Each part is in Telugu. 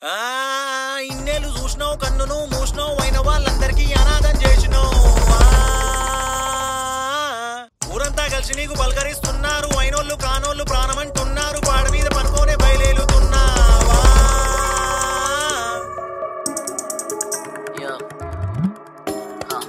ఆ ఇన్నేళ్ళు చూసినావు కన్నును మూసినావు అయిన వాళ్ళందరికీ అనాథం చేసినావు ఆ, ఊరంతా కలిసి నీకు పలకరిస్తున్నారు అయినోళ్ళు కానోళ్ళు ప్రాణమంటున్నారు పాడ మీద పనుకోనే బయలుతున్నావా Yeah. Huh.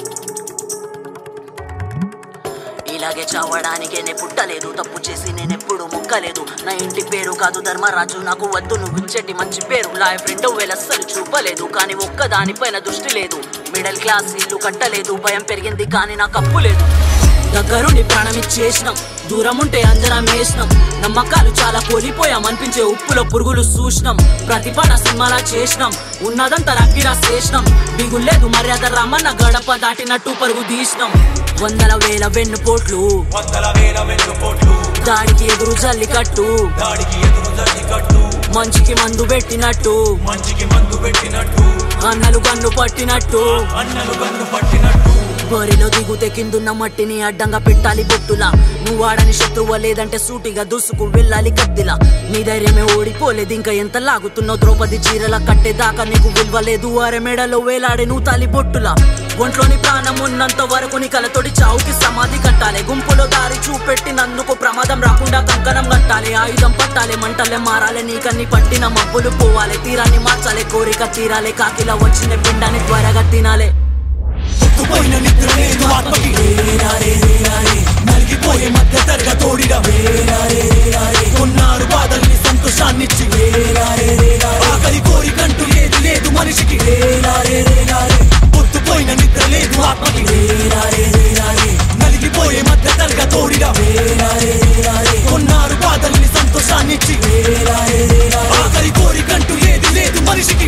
ఇలాగే చావడానికే నే పుట్టలేదు తప్పు చేసి నేనెప్పుడు ముక్కలేదు నా ఇంటి పేరు కాదు ధర్మరాజు నాకు వద్దు నువ్వు ఇచ్చేటి మంచి పేరు లైఫ్ రెండో వేల అస్సలు చూపలేదు కానీ ఒక్క దానిపైన దృష్టి లేదు మిడిల్ క్లాస్ ఇల్లు కట్టలేదు భయం పెరిగింది కానీ నాకు అప్పు లేదు దగ్గరుండి ప్రాణం ఇచ్చేసినాం దూరం ఉంటే అంజనం వేసినాం నమ్మకాలు చాలా కోల్పోయాం అనిపించే ఉప్పులో పురుగులు చూసినాం ప్రతిభన సినిమాలా చేసినాం ఉన్నదంతా రగ్గిరా చేసినాం దిగులేదు మర్యాద రమ్మన్న గడప దాటినట్టు పరుగు తీసినాం వందల వేల వెన్ను పోట్లు వందల వేల వెన్నుపోట్లు దాడికి ఎదురు జల్లికట్టు దాడికి ఎదురు జల్లికట్టు మంచికి మందు పెట్టినట్టు మంచికి మందు పెట్టినట్టు అన్నలు గన్ను పట్టినట్టు అన్నలు గన్ను పట్టినట్టు బరిలో దిగుతే కిందున్న మట్టిని అడ్డంగా పెట్టాలి బొట్టులా నువ్వు వాడని శత్రువు లేదంటే సూటిగా దూసుకు వెళ్ళాలి కత్తిలా నీ ధైర్యమే ఓడిపోలేదు ఇంకా ఎంత లాగుతున్నావు ద్రౌపది చీరల కట్టేదాకా నీకు విలువలేదు వారి మెడలో వేలాడే నువ్వు తాలి బొట్టులా ఒంట్లోని ప్రాణం ఉన్నంత వరకు నీ కలతోటి చావుకి సమాధి కట్టాలి గుంపులో దారి చూపెట్టినందుకు ప్రమాదం రాకుండా కంకణం కట్టాలి ఆయుధం పట్టాలి మంటలే మారాలి నీకన్ని పట్టిన మబ్బులు పోవాలి తీరాన్ని మార్చాలి కోరిక తీరాలి కాకిలా వచ్చిన పిండాన్ని త్వరగా తినాలి పోయిన నిద్ర లేదు ఆత్మకి నలిగిపోయే మధ్య తరగ తోడిడ కొన్నారు బాధల్ని సంతోషాన్నిచ్చి ఆకలి కోరికంటూ లేదు లేదు మనిషికి పొద్దుపోయిన నిద్ర లేదు ఆత్మకి నలిగిపోయే మధ్య తరగ తోడిడ కొన్నారు బాధల్ని సంతోషాన్నిచ్చి ఆకలి కోరికంటూ లేదు లేదు మనిషికి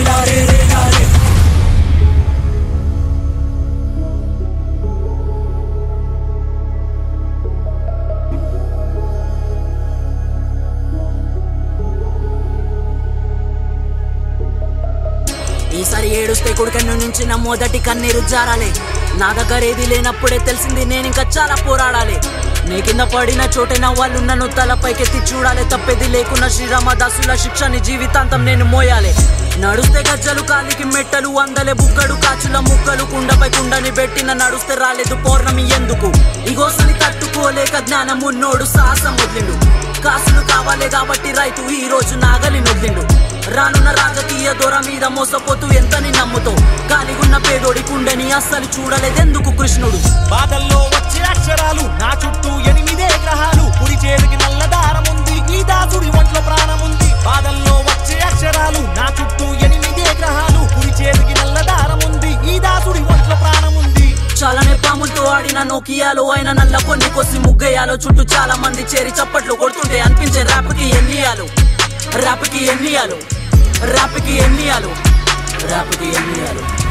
ఈసారి ఏడుస్తే కొడుకన్ను నుంచి నా మొదటి కన్నీరు జారాలి నా దగ్గర ఏది లేనప్పుడే తెలిసింది నేను ఇంకా చాలా పోరాడాలి నీ కింద పడిన చోటే నా వాళ్ళు నన్ను తలపైకెత్తి చూడాలి తప్పేది లేకున్న శ్రీరామదాసుల శిక్షని జీవితాంతం నేను మోయాలి నడుస్తే గజ్జలు కాలికి మెట్టలు అందలే బుక్కడు కాచుల ముక్కలు కుండపై కుండని పెట్టిన నడుస్తే రాలేదు పౌర్ణమి ఎందుకు ఇగోసని తట్టుకోలేక జ్ఞానం ఉన్నోడు సాహసం వదిలిండు కాసులు కావాలి కాబట్టి రైతు ఈ రోజు నాగలి నొద్దిండు రానున్న రాజకీయ దొర మీద మోసపోతూ ఎంతని నమ్ముతో కాలిగున్న పేదోడి కుండని అస్సలు చూడలేదెందుకు కృష్ణుడు బాధల్లో వచ్చే అక్షరాలు నా చుట్టూ ఎనిమిదే గ్రహాలు కుడి చేతికి నల్ల దారం ఉంది ఈ దాసుడి ఒంట్లో ప్రాణం ఉంది బాధల్లో వచ్చే అక్షరాలు నా చుట్టూ ఎనిమిదే గ్రహాలు కుడి చేతికి నల్ల దారం ఉంది ఈ దాసుడి ఒంట్లో ప్రాణం ఉంది చాలానే పాములతో ఆడిన నోకియాలో ఆయన నల్ల కొన్ని కొసి ముగ్గేయాలో చుట్టూ చాలా మంది చేరి చప్పట్లు కొడుతుంటే అనిపించే ర్యాప్కి ఎన్నియాలు ర్యాప్కి ఎన్నియాలు ర్యాప్కి ఎన్నియాలు ర్యాప్కి ఎన్నియాలు